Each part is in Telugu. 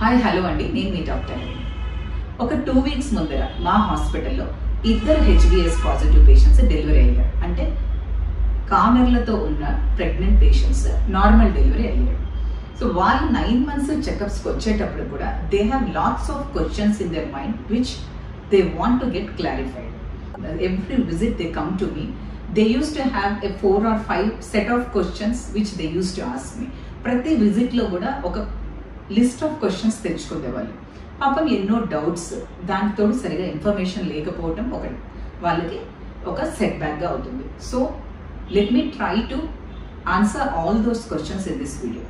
హాయ్ హలో అండి నేను మీ డాక్టర్ ఒక టూ వీక్స్ ముందర మా హాస్పిటల్లో ఇద్దరు హెచ్బిఎస్ పాజిటివ్ పేషెంట్స్ డెలివరీ అయ్యారు అంటే కామెర్లతో ఉన్న ప్రెగ్నెంట్ పేషెంట్స్ నార్మల్ డెలివరీ అయ్యారు సో వాళ్ళు నైన్ మంత్స్ చెకప్స్కి వచ్చేటప్పుడు కూడా they have lots of questions in their mind which they want to get clarified every visit they come to me they use to have a four or five set of questions which they use to ask me ప్రతి విజిట్లో కూడా ఒక లిస్ట్ ఆఫ్ క్వశ్చన్స్ తెచ్చుకునేవాళ్ళు పాపం ఎన్నో డౌట్స్ దానితో సరిగా ఇన్ఫర్మేషన్ లేకపోవటం ఒకటి వాళ్ళకి ఒక సెట్ బ్యాక్గా అవుతుంది so let me try to answer all those questions in this video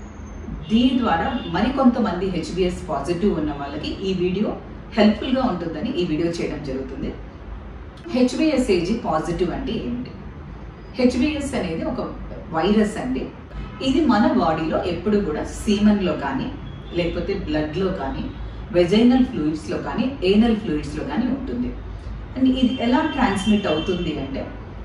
దీని ద్వారా మరికొంతమంది హెచ్బిఎస్ పాజిటివ్ ఉన్న వాళ్ళకి ఈ వీడియో హెల్ప్ఫుల్గా ఉంటుందని ఈ వీడియో చేయడం జరుగుతుంది హెచ్బిఎస్ ఏజీ పాజిటివ్ అంటే ఏమిటి హెచ్బిఎస్ అనేది ఒక వైరస్ అండి ఇది మన బాడీలో ఎప్పుడు కూడా సీమన్లో కానీ లేకపోతే బ్లడ్లో కానీ వెజైనల్ ఫ్లూయిడ్స్లో కానీ ఏనల్ ఫ్లూయిడ్స్లో కానీ ఉంటుంది అండ్ ఇది ఎలా ట్రాన్స్మిట్ అవుతుంది అంటే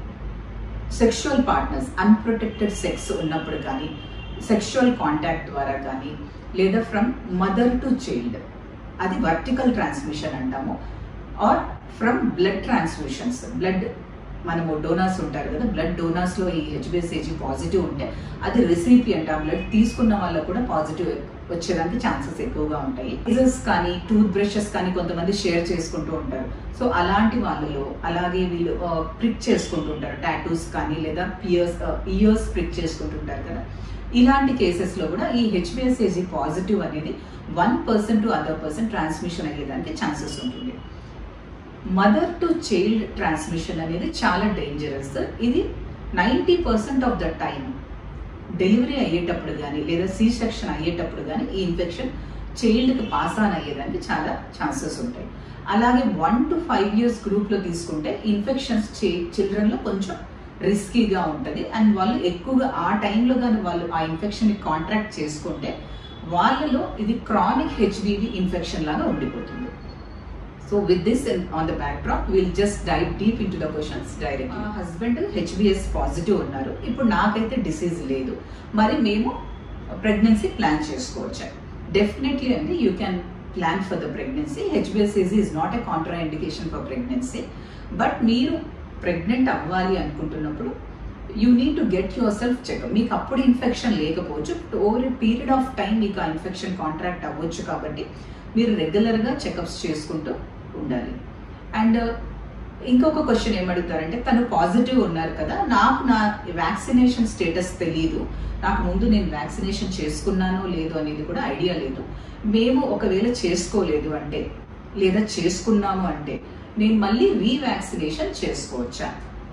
సెక్షువల్ పార్ట్నర్స్ అన్ప్రొటెక్టెడ్ సెక్స్ ఉన్నప్పుడు కానీ సెక్షువల్ కాంటాక్ట్ ద్వారా కానీ లేదా ఫ్రమ్ మదర్ టు చైల్డ్ అది వర్టికల్ ట్రాన్స్మిషన్ అంటాము or from blood transmissions blood మనము డోనార్స్ ఉంటారు కదా బ్లడ్ డోనార్స్లో ఈ హెచ్బిఎస్ఏజీ పాజిటివ్ ఉంటే అది రిసిపియంట్ ఆ బ్లడ్ తీసుకున్న వాళ్ళకు కూడా పాజిటివ్ వచ్చేదానికి ఛాన్సెస్ ఎక్కువగా ఉంటాయి ఇజర్స్ కానీ టూత్ బ్రషెస్ కానీ కొంతమంది షేర్ చేసుకుంటూ ఉంటారు సో అలాంటి వాళ్ళలో అలాగే వీళ్ళు ప్రిక్ చేసుకుంటూ ఉంటారు టాటూస్ కానీ లేదా పియర్స్ ఇయర్స్ ప్రిక్ చేసుకుంటుంటారు కదా ఇలాంటి కేసెస్లో కూడా ఈ హెచ్బిఎస్ఏజీ పాజిటివ్ అనేది one person to other person transmission అయ్యేదానికి ఛాన్సెస్ ఉంటుంది మదర్ టు చైల్డ్ ట్రాన్స్మిషన్ అనేది చాలా డేంజరస్ ఇది ninety percent of the time delivery అయ్యేటప్పుడు కానీ లేదా సి సెక్షన్ అయ్యేటప్పుడు కానీ ఈ ఇన్ఫెక్షన్ చైల్డ్కి పాస్ ఆన్ అయ్యేదానికి చాలా ఛాన్సెస్ ఉంటాయి అలాగే వన్ టు ఫైవ్ ఇయర్స్ గ్రూప్లో తీసుకుంటే ఇన్ఫెక్షన్స్ చిల్డ్రన్లో కొంచెం రిస్కీగా ఉంటుంది అండ్ వాళ్ళు ఎక్కువగా ఆ టైంలో కానీ వాళ్ళు ఆ ఇన్ఫెక్షన్ని కాంట్రాక్ట్ చేసుకుంటే వాళ్ళలో ఇది క్రానిక్ హెచ్బివి ఇన్ఫెక్షన్ లాగా ఉండిపోతుంది so with this on the backdrop will just dive deep in to the questions direct మా హస్బెండ్ హెచ్బిఎస్ పాజిటివ్ ఉన్నారు ఇప్పుడు నాకైతే డిసీజ్ లేదు మరి మేము ప్రెగ్నెన్సీ ప్లాన్ చేసుకోవచ్చా డెఫినెట్లీ అండి you can plan for the pregnancy హెచ్బిఎస్ఏజీ is not a contraindication for pregnancy but మీరు ప్రెగ్నెంట్ అవ్వాలి అనుకుంటున్నప్పుడు you need to get yourself check మీకు అప్పుడు ఇన్ఫెక్షన్ లేకపోవచ్చు over a period of time మీకు ఆ ఇన్ఫెక్షన్ కాంట్రాక్ట్ అవ్వచ్చు కాబట్టి మీరు రెగ్యులర్గా చెకప్స్ చేసుకుంటూ ఉండాలి అండ్ ఇంకొక క్వశ్చన్ ఏమడుగుతారంటే తను పాజిటివ్ ఉన్నారు కదా నాకు నా వ్యాక్సినేషన్ స్టేటస్ తెలియదు నాకు ముందు నేను వ్యాక్సినేషన్ చేసుకున్నానో లేదో అనేది కూడా ఐడియా లేదు మేము ఒకవేళ చేసుకోలేదు అంటే లేదా చేసుకున్నాము అంటే నేను మళ్ళీ రీవ్యాక్సినేషన్ చేసుకోవచ్చా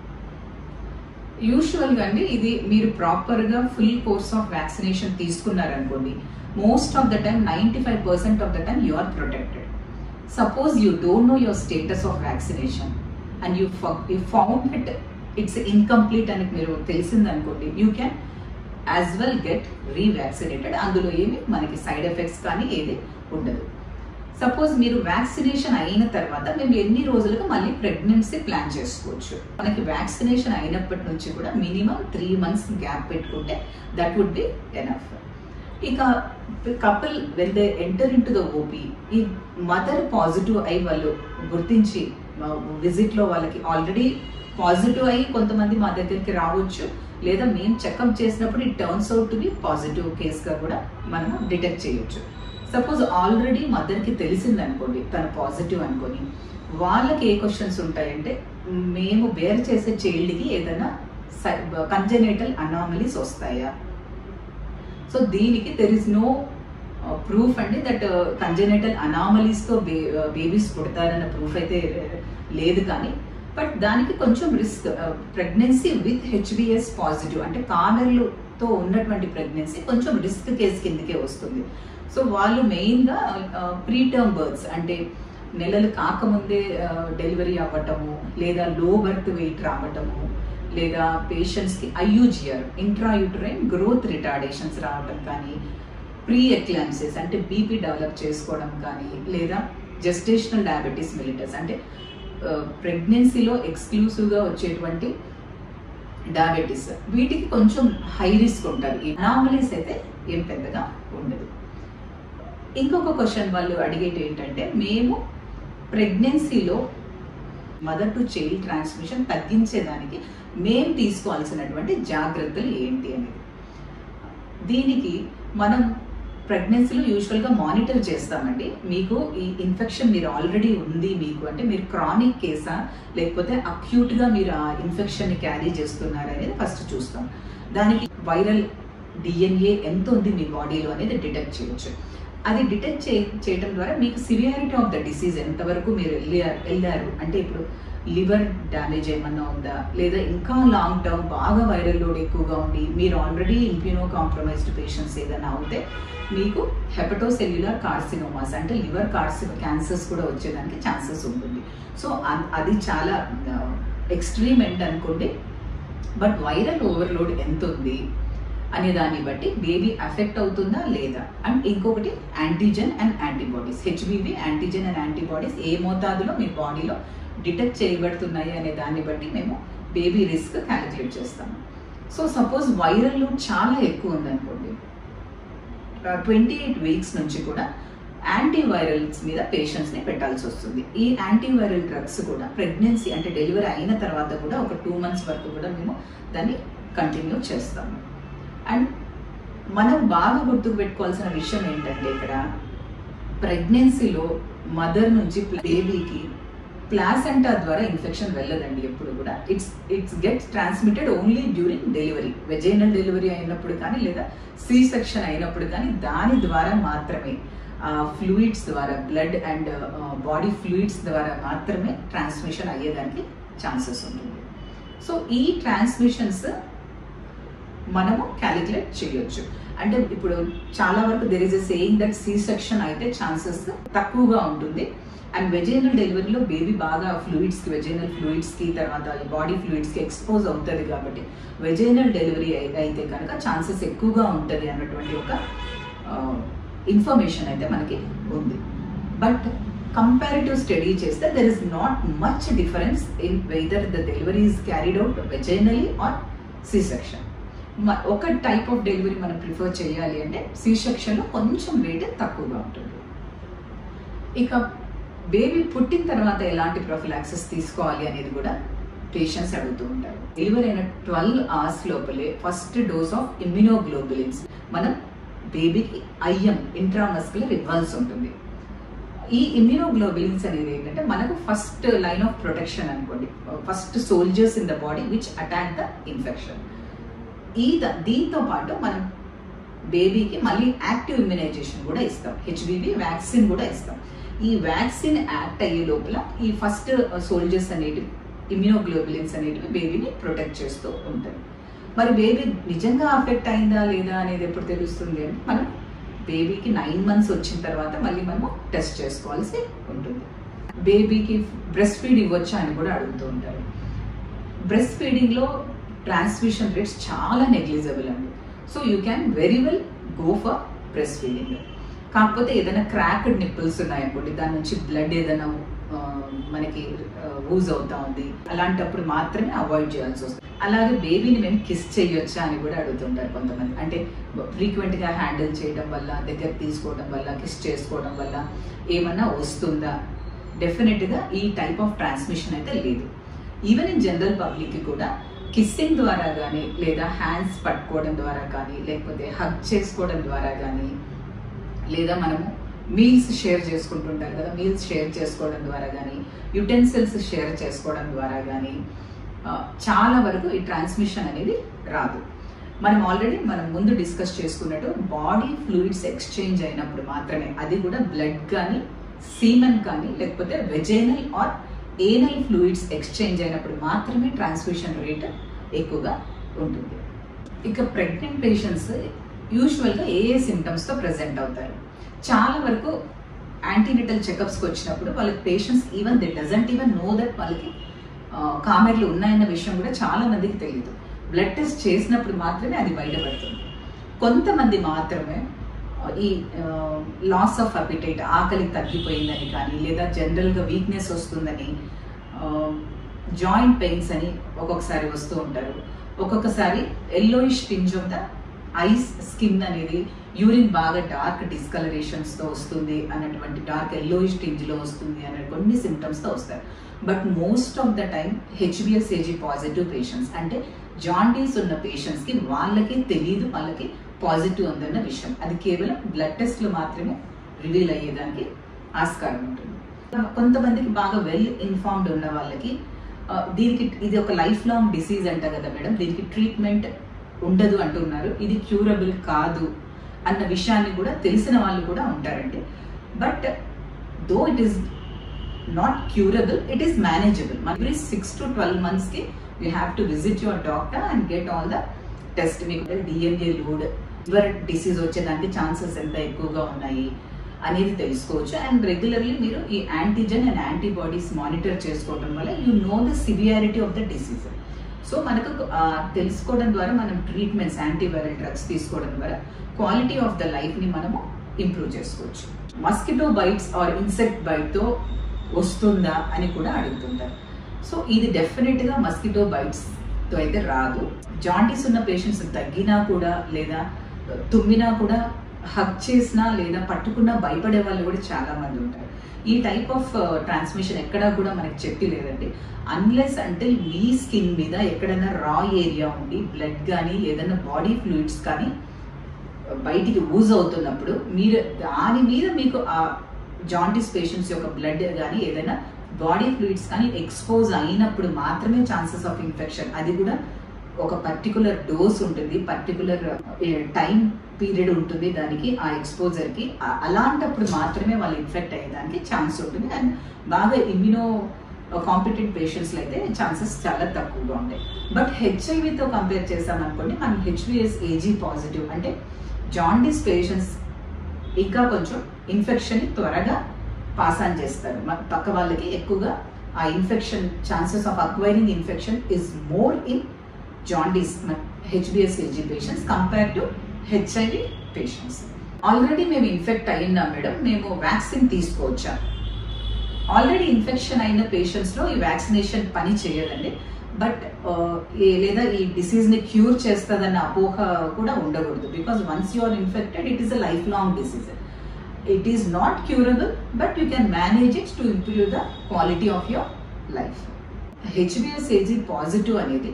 యూజువల్గా అండి ఇది మీరు ప్రాపర్గా ఫుల్ కోర్స్ ఆఫ్ వ్యాక్సినేషన్ తీసుకున్నారనుకోండి most of the time ninety five percent of the time you are protected suppose you don't know your status of vaccination and you you found it it's incomplete అని మీరు తెలిసిందనుకోండి you can as well get revaccinated అందులో ఏమి మనకి సైడ్ ఎఫెక్ట్స్ కానీ ఏది ఉండదు సపోజ్ మీరు వ్యాక్సినేషన్ అయిన తర్వాత మేము ఎన్ని రోజులకు మళ్ళీ ప్రెగ్నెన్సీ ప్లాన్ చేసుకోవచ్చు మనకి వ్యాక్సినేషన్ అయినప్పటి నుంచి కూడా మినిమం త్రీ మంత్స్ గ్యాప్ పెట్టుకుంటే దట్ వుడ్ బి ఎనఫ్ ఇక couple when they enter in to the OP ఈ మదర్ పాజిటివ్ అయి వాళ్ళు గుర్తించి విజిట్లో వాళ్ళకి ఆల్రెడీ పాజిటివ్ అయ్యి కొంతమంది మా దగ్గరికి రావచ్చు లేదా మేము చెకప్ చేసినప్పుడు it turns out to be positive కేస్గా కూడా మనము డిటెక్ట్ చేయొచ్చు సపోజ్ ఆల్రెడీ మదర్కి తెలిసింది అనుకోండి తను పాజిటివ్ అనుకొని వాళ్ళకి ఏ క్వశ్చన్స్ ఉంటాయంటే మేము బేర్ చేసే చైల్డ్కి ఏదైనా కంజనేటల్ అనామలీస్ వస్తాయా సో దీనికి దెర్ ఇస్ నో ప్రూఫ్ అండి దట్ కంజనేటల్ అనామలీస్తో బే బేబీస్ పుడతారన్న ప్రూఫ్ అయితే లేదు కానీ బట్ దానికి కొంచెం risk pregnancy with HBS positive అంటే కామెర్లుతో ఉన్నటువంటి ప్రెగ్నెన్సీ కొంచెం రిస్క్ కేసు కిందకే వస్తుంది సో వాళ్ళు మెయిన్గా ప్రీ టర్మ్ బర్త్స్ అంటే నెలలు కాకముందే డెలివరీ అవ్వటము లేదా లో బర్త్ వెయిట్ రావటము లేదా పేషెంట్స్కి ఐయూజిఆర్ ఇంట్రాయూటరైన్ గ్రోత్ రిటార్డేషన్స్ రావటం కానీ ప్రీ ఎక్లాన్సెస్ అంటే బీపీ డెవలప్ చేసుకోవడం కానీ లేదా జెస్టేషనల్ డయాబెటీస్ మిలిటస్ అంటే ప్రెగ్నెన్సీలో ఎక్స్క్లూసివ్గా వచ్చేటువంటి డయాబెటీస్ వీటికి కొంచెం హై రిస్క్ ఉంటుంది ఈ అనామలీస్ అయితే ఏం పెద్దగా ఉండదు ఇంకొక క్వశ్చన్ వాళ్ళు అడిగేది ఏంటంటే మేము ప్రెగ్నెన్సీలో మదర్ టు చైల్డ్ ట్రాన్స్మిషన్ తగ్గించేదానికి మేము తీసుకోవాల్సినటువంటి జాగ్రత్తలు ఏంటి అనేది దీనికి మనం ప్రెగ్నెన్సీలో యూజువల్గా మానిటర్ చేస్తామండి మీకు ఈ ఇన్ఫెక్షన్ మీరు ఆల్రెడీ ఉంది మీకు అంటే మీరు క్రానిక్ కేసా లేకపోతే అక్యూట్గా మీరు ఆ ఇన్ఫెక్షన్ని క్యారీ చేస్తున్నారా అనేది ఫస్ట్ చూస్తాం దానికి వైరల్ డిఎన్ఏ ఎంత ఉంది మీ బాడీలో అనేది డిటెక్ట్ చేయొచ్చు అది డిటెక్ట్ చే చేయడం ద్వారా మీకు సివియారిటీ ఆఫ్ ద డిసీజ్ ఎంతవరకు మీరు వెళ్ళారు వెళ్ళారు అంటే ఇప్పుడు లివర్ డ్యామేజ్ ఏమన్నా ఉందా లేదా ఇంకా లాంగ్ టర్మ్ బాగా వైరల్ లోడ్ ఎక్కువగా ఉండి మీరు ఆల్రెడీ ఇంప్యూనో కాంప్రమైజ్డ్ పేషెంట్స్ ఏదైనా అవుతే మీకు హెపటోసెల్యులర్ కార్సినోమాస్ అంటే లివర్ కార్సినో క్యాన్సర్స్ కూడా వచ్చేదానికి ఛాన్సెస్ ఉంటుంది సో అది చాలా ఎక్స్ట్రీమ్ ఎండ్ అనుకోండి బట్ వైరల్ ఓవర్లోడ్ ఎంత ఉంది అనే దాన్ని బట్టి బేబీ అఫెక్ట్ అవుతుందా లేదా అండ్ ఇంకొకటి antigen and antibodies HBV antigen and antibodies ఏ మోతాదులో మీ బాడీలో డిటెక్ట్ చేయబడుతున్నాయి అనే దాన్ని బట్టి మేము బేబీ రిస్క్ క్యాలిక్యులేట్ చేస్తాము సో సపోజ్ వైరల్ లోడ్ చాలా ఎక్కువ ఉందనుకోండి ట్వంటీ ఎయిట్ వీక్స్ నుంచి కూడా యాంటీవైరల్స్ మీద పేషెంట్స్ని పెట్టాల్సి వస్తుంది ఈ యాంటీవైరల్ డ్రగ్స్ కూడా ప్రెగ్నెన్సీ అంటే డెలివరీ అయిన తర్వాత కూడా ఒక టూ మంత్స్ వరకు కూడా మేము దాన్ని కంటిన్యూ చేస్తాము అండ్ మనం బాగా గుర్తుకు పెట్టుకోవాల్సిన విషయం ఏంటంటే ఇక్కడ ప్రెగ్నెన్సీలో మదర్ నుంచి బేబీకి ప్లాసెంటా ద్వారా ఇన్ఫెక్షన్ వెళ్ళదండి ఎప్పుడు కూడా it's it's gets transmitted only during delivery vaginal delivery అయినప్పుడు కానీ లేదా సి సెక్షన్ అయినప్పుడు కానీ దాని ద్వారా మాత్రమే ఫ్లూయిడ్స్ ద్వారా బ్లడ్ అండ్ బాడీ ఫ్లూయిడ్స్ ద్వారా మాత్రమే ట్రాన్స్మిషన్ అయ్యేదానికి ఛాన్సెస్ ఉంటుంది సో ఈ ట్రాన్స్మిషన్స్ మనము క్యాలిక్యులేట్ చేయొచ్చు అంటే ఇప్పుడు చాలా వరకు there is a saying that C section అయితే ఛాన్సెస్ తక్కువగా ఉంటుంది అండ్ వెజైనల్ డెలివరీలో బేబీ బాగా ఫ్లూయిడ్స్కి వెజైనల్ ఫ్లూయిడ్స్కి తర్వాత బాడీ ఫ్లూయిడ్స్కి ఎక్స్పోజ్ అవుతుంది కాబట్టి వెజైనల్ డెలివరీ అయితే కనుక ఛాన్సెస్ ఎక్కువగా ఉంటుంది అన్నటువంటి ఒక ఇన్ఫర్మేషన్ అయితే మనకి ఉంది బట్ కంపారిటివ్ స్టడీ చేస్తే there is not much difference in whether the delivery is carried out vaginally or C section ఒక టైప్ ఆఫ్ డెలివరీ మనం ప్రిఫర్ చేయాలి అంటే సి సెక్షన్లో కొంచెం రేట్ తక్కువగా ఉంటుంది ఇక బేబీ పుట్టిన తర్వాత ఎలాంటి ప్రొఫిలాక్సిస్ తీసుకోవాలి అనేది కూడా పేషెంట్స్ అడుగుతూ ఉంటారు డెలివరీ అయిన ట్వెల్వ్ అవర్స్ లోపలే ఫస్ట్ డోస్ ఆఫ్ ఇమ్యునోగ్లోబులిన్స్ మనం బేబీకి ఐఎం ఇంట్రామస్కులర్ ఇవ్వాల్సి ఉంటుంది ఈ ఇమ్యూనోగ్లోబులిన్స్ అనేది ఏంటంటే మనకు ఫస్ట్ లైన్ ఆఫ్ ప్రొటెక్షన్ అనుకోండి first soldiers in the body which attack the infection ఈ దీంతో పాటు మనం బేబీకి మళ్ళీ యాక్టివ్ ఇమ్యునైజేషన్ కూడా ఇస్తాం హెచ్బివి వ్యాక్సిన్ కూడా ఇస్తాం ఈ వ్యాక్సిన్ యాక్ట్ అయ్యే లోపల ఈ ఫస్ట్ సోల్జర్స్ అనేటివి ఇమ్యూనోగ్లోబులిన్స్ అనేటివి బేబీని ప్రొటెక్ట్ చేస్తూ ఉంటాయి మరి బేబీ నిజంగా అఫెక్ట్ అయిందా లేదా అనేది ఎప్పుడు తెలుస్తుంది అంటే మనం బేబీకి నైన్ మంత్స్ వచ్చిన తర్వాత మళ్ళీ మనము టెస్ట్ చేసుకోవాల్సి ఉంటుంది బేబీకి బ్రెస్ట్ ఫీడ్ ఇవ్వచ్చా అని కూడా అడుగుతూ ఉంటారు బ్రెస్ట్ ఫీడింగ్లో ట్రాన్స్మిషన్ రేట్స్ చాలా నెగ్లిజబుల్ అండి so you can very well go for breast feeding కాకపోతే ఏదైనా క్రాక్డ్ నిప్పుల్స్ ఉన్నాయనుకోండి దాని నుంచి బ్లడ్ ఏదైనా మనకి యూజ్ అవుతా ఉంది అలాంటప్పుడు మాత్రమే అవాయిడ్ చేయాల్సి వస్తుంది అలాగే బేబీని మేము కిస్ చేయొచ్చా అని కూడా అడుగుతుంటారు కొంతమంది అంటే ఫ్రీక్వెంట్గా హ్యాండిల్ చేయడం వల్ల దగ్గర తీసుకోవడం వల్ల కిస్ చేసుకోవడం వల్ల ఏమన్నా వస్తుందా డెఫినెట్గా ఈ టైప్ ఆఫ్ ట్రాన్స్మిషన్ అయితే లేదు ఈవెన్ ఇన్ జనరల్ పబ్లిక్కి కూడా కిస్సింగ్ ద్వారా కానీ లేదా హ్యాండ్స్ పట్టుకోవడం ద్వారా కానీ లేకపోతే హగ్ చేసుకోవడం ద్వారా కానీ లేదా మనము మీల్స్ షేర్ చేసుకుంటుంటారు కదా మీల్స్ షేర్ చేసుకోవడం ద్వారా కానీ యుటెన్సిల్స్ షేర్ చేసుకోవడం ద్వారా కానీ చాలా వరకు ఈ ట్రాన్స్మిషన్ అనేది రాదు మనం ఆల్రెడీ మనం ముందు డిస్కస్ చేసుకున్నట్టు బాడీ ఫ్లూయిడ్స్ ఎక్స్చేంజ్ అయినప్పుడు మాత్రమే అది కూడా బ్లడ్ కానీ సీమన్ కానీ లేకపోతే vaginal or anal fluids exchange అయినప్పుడు మాత్రమే ట్రాన్స్మిషన్ రేట్ ఎక్కువగా ఉంటుంది ఇక ప్రెగ్నెంట్ పేషెంట్స్ యూజువల్గా ఏ ఏ సిమ్టమ్స్తో ప్రజెంట్ అవుతారు చాలా వరకు యాంటీనిటల్ చెకప్స్కి వచ్చినప్పుడు వాళ్ళకి patients even they doesn't even know that వాళ్ళకి కామెర్లు ఉన్నాయన్న విషయం కూడా చాలా మందికి తెలియదు బ్లడ్ టెస్ట్ చేసినప్పుడు మాత్రమే అది బయటపడుతుంది కొంతమంది మాత్రమే ఈ లాస్ ఆఫ్ అపిటైట్ ఆకలి తగ్గిపోయిందని కానీ లేదా జనరల్గా వీక్నెస్ వస్తుందని జాయింట్ పెయిన్స్ అని ఒక్కొక్కసారి వస్తూ ఉంటారు ఒక్కొక్కసారి yellowish tinge of the eyes skin అనేది యూరిన్ బాగా డార్క్ డిస్కలరేషన్స్తో వస్తుంది అన్నటువంటి డార్క్ ఎల్లోయిష్ టింజ్లో వస్తుంది అనే కొన్ని సిమ్టమ్స్తో వస్తారు but most of the time HBS AG positive patients అంటే జాండీస్ ఉన్న పేషెంట్స్కి వాళ్ళకి తెలియదు వాళ్ళకి పాజిటివ్ ఉందన్న విషయం అది కేవలం బ్లడ్ టెస్ట్లు మాత్రమే రివీల్ అయ్యేదానికి ఆస్కారం ఉంటుంది కొంతమందికి బాగా వెల్ ఇన్ఫార్మ్డ్ ఉన్న వాళ్ళకి ఆ, దీనికి ఇది ఒక లైఫ్ లాంగ్ డిసీజ్ అంట కదా మేడం దీనికి ట్రీట్మెంట్ ఉండదు అంటున్నారు ఇది క్యూరబుల్ కాదు అన్న విషయాన్ని కూడా తెలిసిన వాళ్ళు కూడా ఉంటారండి but though it is not curable it is manageable every six to twelve మంత్స్కి you have to visit your doctor and get all the test మీకు డిఎన్ఏ లోడ్ లివర్ డిసీజ్ వచ్చేదానికి ఛాన్సెస్ ఎంత ఎక్కువగా ఉన్నాయి అనేది తెలుసుకోవచ్చు అండ్ రెగ్యులర్లీ మీరు ఈ యాంటీజెన్ అండ్ యాంటీబాడీస్ మానిటర్ చేసుకోవడం వల్ల you know the severity of the disease so మనకు ఆ, తెలుసుకోవడం ద్వారా మనం ట్రీట్మెంట్స్ యాంటీవైరల్ డ్రగ్స్ తీసుకోవడం ద్వారా క్వాలిటీ ఆఫ్ ద లైఫ్ని మనము ఇంప్రూవ్ చేసుకోవచ్చు మస్కిటో బైట్స్ ఆర్ ఇన్సెక్ట్ బైట్తో వస్తుందా అని కూడా అడుగుతుంటారు సో ఇది డెఫినెట్గా మస్కిటో బైట్స్తో అయితే రాదు జాండీస్ ఉన్న పేషెంట్స్ తగ్గినా కూడా లేదా తుమ్మినా కూడా హక్ చేసినా లేదా పట్టుకున్నా భయపడే వాళ్ళు కూడా చాలా మంది ఉంటారు ఈ టైప్ ఆఫ్ ట్రాన్స్మిషన్ ఎక్కడా కూడా మనకి చెప్పి లేదండి అన్లెస్ అంటే మీ స్కిన్ మీద ఎక్కడైనా రా ఏరియా ఉండి బ్లడ్ కానీ ఏదైనా బాడీ ఫ్లూయిడ్స్ కానీ బయటికి యూజ్ అవుతున్నప్పుడు మీరు దాని మీద మీకు ఆ జాంటిస్ పేషెంట్స్ యొక్క బ్లడ్ కానీ ఏదైనా బాడీ ఫ్లూయిడ్స్ కానీ ఎక్స్పోజ్ అయినప్పుడు మాత్రమే ఛాన్సెస్ ఆఫ్ ఇన్ఫెక్షన్ అది కూడా ఒక పర్టికులర్ డోస్ ఉంటుంది పర్టికులర్ టైం పీరియడ్ ఉంటుంది దానికి ఆ ఎక్స్పోజర్కి అలాంటప్పుడు మాత్రమే వాళ్ళు ఇన్ఫెక్ట్ అయ్యేదానికి ఛాన్స్ ఉంటుంది అండ్ బాగా ఇమ్యూనో కాంపిటెంట్ పేషెంట్స్లో అయితే ఛాన్సెస్ చాలా తక్కువగా ఉంటాయి బట్ హెచ్ఐవితో కంపేర్ చేసామనుకోండి మనం హెచ్విఎస్ ఏజీ పాజిటివ్ అంటే జాండీస్ పేషెంట్స్ ఇంకా కొంచెం ఇన్ఫెక్షన్ త్వరగా పాస్ ఆన్ చేస్తారు మన పక్క వాళ్ళకి ఎక్కువగా ఆ infection chances of acquiring infection is more in jaundice HBS AG patients compare to HIV patients already మేము ఇన్ఫెక్ట్ అయ్యిందా మేడం మేము వ్యాక్సిన్ తీసుకోవచ్చా ఆల్రెడీ ఇన్ఫెక్షన్ అయిన పేషెంట్స్లో ఈ వ్యాక్సినేషన్ పని చేయదండి బట్ లేదా ఈ డిసీజ్ని క్యూర్ చేస్తుందన్న అపోహ కూడా ఉండకూడదు because once you are infected it is a life long disease it is not curable but you can manage it to improve the quality of your life HBS AG positive అనేది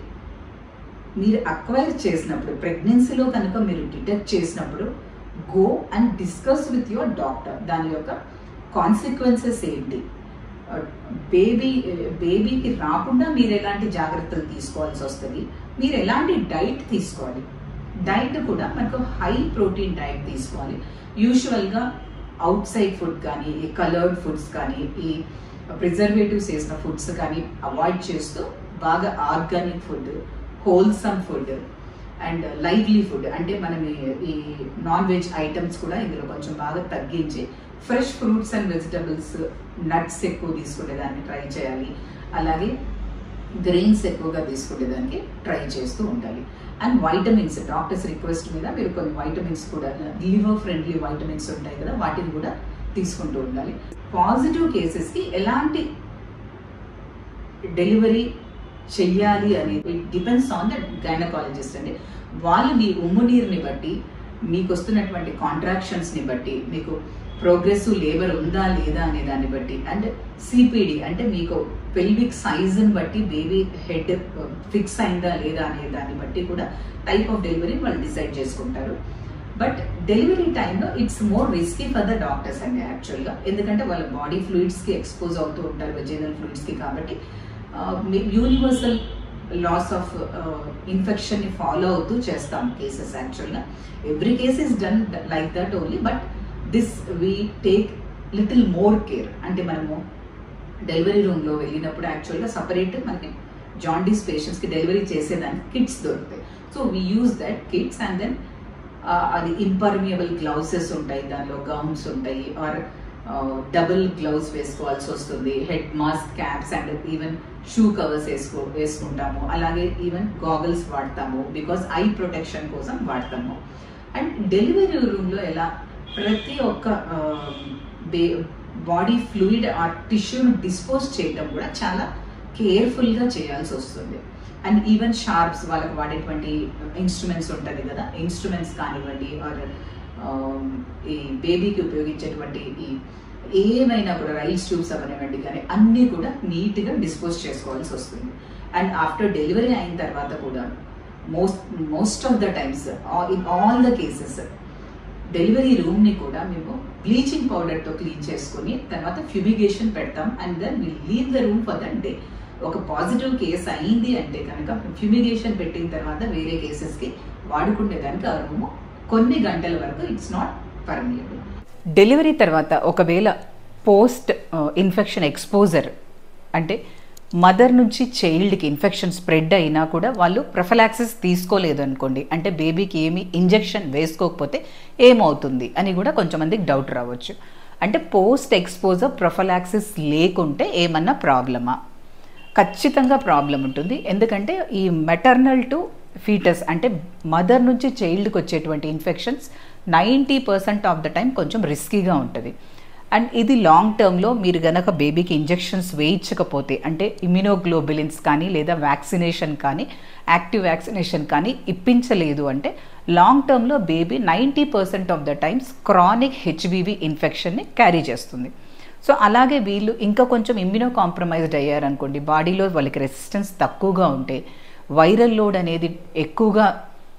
మీరు అక్వైర్ చేసినప్పుడు ప్రెగ్నెన్సీలో కనుక మీరు డిటెక్ట్ చేసినప్పుడు go and discuss with your doctor దాని యొక్క కాన్సిక్వెన్సెస్ ఏంటి బేబీ బేబీకి రాకుండా మీరు ఎలాంటి జాగ్రత్తలు తీసుకోవాల్సి వస్తుంది మీరు ఎలాంటి డైట్ తీసుకోవాలి డైట్ కూడా మనకు హై ప్రోటీన్ డైట్ తీసుకోవాలి యూజువల్గా అవుట్ సైడ్ ఫుడ్ కానీ ఈ కలర్డ్ ఫుడ్స్ కానీ ఈ ప్రిజర్వేటివ్స్ వేసిన ఫుడ్స్ కానీ అవాయిడ్ చేస్తూ బాగా organic food wholesome food and lively food అంటే మనం ఈ- ఈ నాన్ వెజ్ ఐటమ్స్ కూడా ఇందులో కొంచెం బాగా తగ్గించి fresh fruits and vegetables nuts ఎక్కువ తీసుకునేదాన్ని ట్రై చేయాలి అలాగే గ్రెయిన్స్ ఎక్కువగా తీసుకునేదానికి ట్రై చేస్తూ ఉండాలి అండ్ వైటమిన్స్ డాక్టర్స్ రిక్వెస్ట్ మీద మీరు కొన్ని వైటమిన్స్ కూడా లివర్ ఫ్రెండ్లీ వైటమిన్స్ ఉంటాయి కదా వాటిని కూడా తీసుకుంటూ ఉండాలి పాజిటివ్ కేసెస్కి ఎలాంటి డెలివరీ చెయ్యాలి అనేది డిపెండ్స్ ఆన్ ద గైనకాలజిస్ట్ అండి వాళ్ళు మీ ఉమ్ము నీరుని బట్టి మీకు వస్తున్నటువంటి కాంట్రాక్షన్స్ని బట్టి మీకు ప్రోగ్రెసివ్ లేబర్ ఉందా లేదా అనే దాన్ని బట్టి అండ్ సిపిడి అంటే మీకు పెల్విక్ సైజుని బట్టి బేబీ హెడ్ ఫిక్స్ అయిందా లేదా అనే దాన్ని బట్టి కూడా టైప్ ఆఫ్ డెలివరీ వాళ్ళు డిసైడ్ చేసుకుంటారు బట్ డెలివరీ టైంలో it's more risky for the doctors అండి యాక్చువల్గా ఎందుకంటే వాళ్ళ బాడీ ఫ్లూయిడ్స్కి ఎక్స్పోజ్ అవుతూ ఉంటారు వెజైనల్ ఫ్లూయిడ్స్కి కాబట్టి యూనివర్సల్ లాస్ ఆఫ్ ఇన్ఫెక్షన్ని ఫాలో అవుతూ చేస్తాం కేసెస్ యాక్చువల్గా every case is done like that only but this we take little more care అంటే మనము డెలివరీ రూమ్లో వెళ్ళినప్పుడు యాక్చువల్గా సపరేట్ మనకి జాండీస్ పేషెంట్స్కి డెలివరీ చేసేదానికి కిట్స్ దొరుకుతాయి so we use that kits and then అది ఇంపర్మియబుల్ గ్లౌసెస్ ఉంటాయి దానిలో గౌన్స్ ఉంటాయి ఆర్ డబుల్ గ్లౌస్ వేసుకోవాల్సి వస్తుంది head mask caps and even shoe covers వేసుకో వేసుకుంటాము అలాగే ఈవెన్ గాగల్స్ వాడతాము బికాస్ ఐ ప్రొటెక్షన్ కోసం వాడతాము అండ్ డెలివరీ రూమ్లో ఎలా ప్రతి ఒక్క బాడీ ఫ్లూయిడ్ ఆ టిష్యూని డిస్పోజ్ చేయడం కూడా చాలా కేర్ఫుల్గా చేయాల్సి వస్తుంది అండ్ ఈవెన్ షార్ప్స్ వాళ్ళకి వాడేటువంటి ఇన్స్ట్రుమెంట్స్ ఉంటుంది కదా ఇన్స్ట్రుమెంట్స్ కానివ్వండి ఆర్ ఈ బేబీకి ఉపయోగించేటువంటి ఈ ఏమైనా కూడా రైస్ ట్యూబ్స్ అవనివ్వండి కానీ అన్నీ కూడా నీట్గా డిస్పోజ్ చేసుకోవాల్సి వస్తుంది అండ్ ఆఫ్టర్ డెలివరీ అయిన తర్వాత కూడా most most of the times in all the cases delivery రూమ్ని కూడా మేము బ్లీచింగ్ పౌడర్తో క్లీన్ చేసుకుని తర్వాత ఫ్యూమిగేషన్ పెడతాం and then will leave the room for that day ఒక పాజిటివ్ కేసు అయింది అంటే కనుక ఫ్యూమిగేషన్ పెట్టిన తర్వాత వేరే కేసెస్కి వాడుకుంటే కనుక ఆ రూము కొన్ని గంటల వరకు ఇట్స్ నాట్ పర్మియబుల్ డెలివరీ తర్వాత ఒకవేళ పోస్ట్ ఇన్ఫెక్షన్ ఎక్స్పోజర్ అంటే మదర్ నుంచి చైల్డ్కి ఇన్ఫెక్షన్ స్ప్రెడ్ అయినా కూడా వాళ్ళు ప్రొఫలాక్సిస్ తీసుకోలేదు అనుకోండి అంటే బేబీకి ఏమి ఇంజెక్షన్ వేసుకోకపోతే ఏమవుతుంది అని కూడా కొంచెమందికి డౌట్ రావచ్చు అంటే పోస్ట్ ఎక్స్పోజర్ ప్రొఫలాక్సిస్ లేకుంటే ఏమన్నా ప్రాబ్లమా ఖచ్చితంగా ప్రాబ్లం ఉంటుంది ఎందుకంటే ఈ మెటర్నల్ టు ఫీటస్ అంటే మదర్ నుంచి చైల్డ్కి వచ్చేటువంటి infections ninety percent of the time కొంచెం రిస్కీగా ఉంటుంది అండ్ ఇది లాంగ్ టర్మ్లో మీరు గనక బేబీకి ఇంజెక్షన్స్ వేయించకపోతే అంటే ఇమ్యునోగ్లోబిలిన్స్ కానీ లేదా వ్యాక్సినేషన్ కానీ యాక్టివ్ వ్యాక్సినేషన్ కానీ ఇప్పించలేదు అంటే లాంగ్ టర్మ్లో baby ninety percent of the times chronic HBV ఇన్ఫెక్షన్ని క్యారీ చేస్తుంది సో అలాగే వీళ్ళు ఇంకా కొంచెం ఇమ్యూనో కాంప్రమైజ్డ్ అయ్యారనుకోండి బాడీలో వాళ్ళకి రెసిస్టెన్స్ తక్కువగా ఉంటే వైరల్ లోడ్ అనేది ఎక్కువగా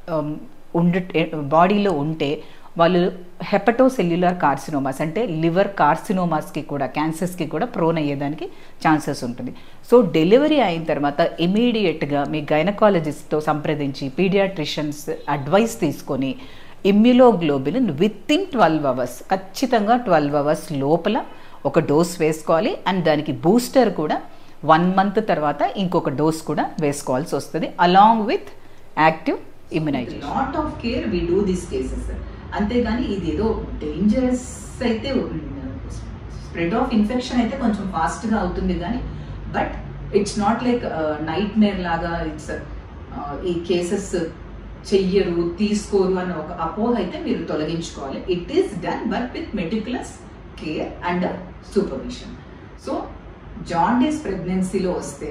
ఉండ బాడీలో ఉంటే వాళ్ళు హెపటోసెల్యులర్ కార్సినోమాస్ అంటే లివర్ కార్సినోమాస్కి కూడా క్యాన్సర్స్కి కూడా ప్రోన్ అయ్యేదానికి ఛాన్సెస్ ఉంటుంది సో డెలివరీ అయిన తర్వాత ఇమీడియట్గా మీ గైనకాలజిస్ట్తో సంప్రదించి పీడియాట్రిషియన్స్ అడ్వైస్ తీసుకొని immunoglobulin within twelve hours ఖచ్చితంగా ట్వెల్వ్ అవర్స్ లోపల ఒక డోస్ వేసుకోవాలి అండ్ దానికి బూస్టర్ కూడా వన్ మంత్ తర్వాత ఇంకొక డోస్ కూడా వేసుకోవాల్సి వస్తుంది along with active immunization lot of care we do these cases అంతేగాని ఇది ఏదో డేంజరస్ అయితే స్ప్రెడ్ ఆఫ్ ఇన్ఫెక్షన్ అయితే కొంచెం ఫాస్ట్గా అవుతుంది కానీ but it's not like nightmare లాగా ఇట్స్ ఈ కేసెస్ చెయ్యరు తీసుకోరు అన్న ఒక అపోహ అయితే మీరు తొలగించుకోవాలి it is done but with meticulous care and supervision so jaundice ప్రెగ్నెన్సీలో వస్తే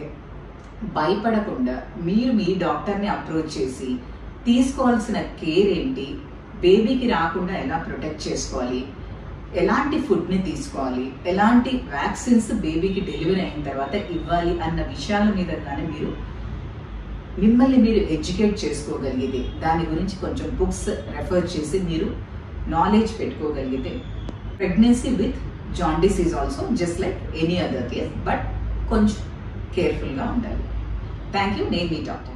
భయపడకుండా మీరు మీ డాక్టర్ని అప్రోచ్ చేసి తీసుకోవాల్సిన కేర్ ఏంటి బేబీకి రాకుండా ఎలా ప్రొటెక్ట్ చేసుకోవాలి ఎలాంటి ఫుడ్ని తీసుకోవాలి ఎలాంటి వ్యాక్సిన్స్ బేబీకి డెలివరీ అయిన తర్వాత ఇవ్వాలి అన్న విషయాల మీద కానీ మీరు మిమ్మల్ని మీరు ఎడ్యుకేట్ చేసుకోగలిగితే దాని గురించి కొంచెం బుక్స్ రెఫర్ చేసి మీరు నాలెడ్జ్ పెట్టుకోగలిగితే pregnancy with jaundice is also just like any other case but కొంచెం కేర్ఫుల్గా ఉండాలి థ్యాంక్ యూ నేను మీ డాక్టర్